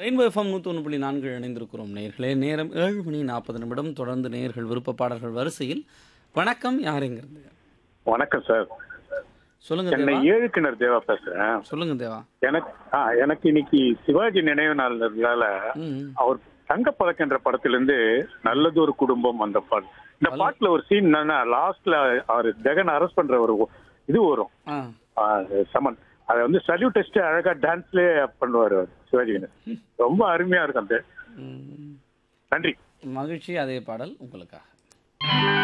Rainbow FM நூற்றி ஒன்று புள்ளி நான்கு இணைந்திருக்கிறோம் நேர்களே நேரம் ஏழு மணி நாற்பது நிமிடம் தொடர்ந்து நேர்கள் விருப்ப பாடல்கள் வரிசையில் வணக்கம் யாருங்கிறது வணக்கம் சார் சொல்லுங்க சென்னை தேவா ஏழு கிணறு தேவா பேசுறேன் சொல்லுங்க தேவா எனக்கு ஆ எனக்கு இன்னைக்கு சிவாஜி நினைவு நாள்ன்றதுனால ம் அவர் தங்கப்பதக்கன்ற படத்திலிருந்து நல்லது ஒரு குடும்பம் அந்த பாட்டு இந்த பாட்டுல ஒரு சீன் என்னன்னா லாஸ்ட்ல அவர் ஜெகன் அரெஸ்ட் பண்ற ஒரு இது வரும் ஆ ஆ, சமன் அதை வந்து சல்யூட் டெஸ்ட் அழகா டான்ஸ்லயே பண்ணுவாரு அவர் சிவாஜி கணேசன் ரொம்ப அருமையா இருக்கும் அந்த ம். நன்றி மகிழ்ச்சி அதே பாடல் உங்களுக்காக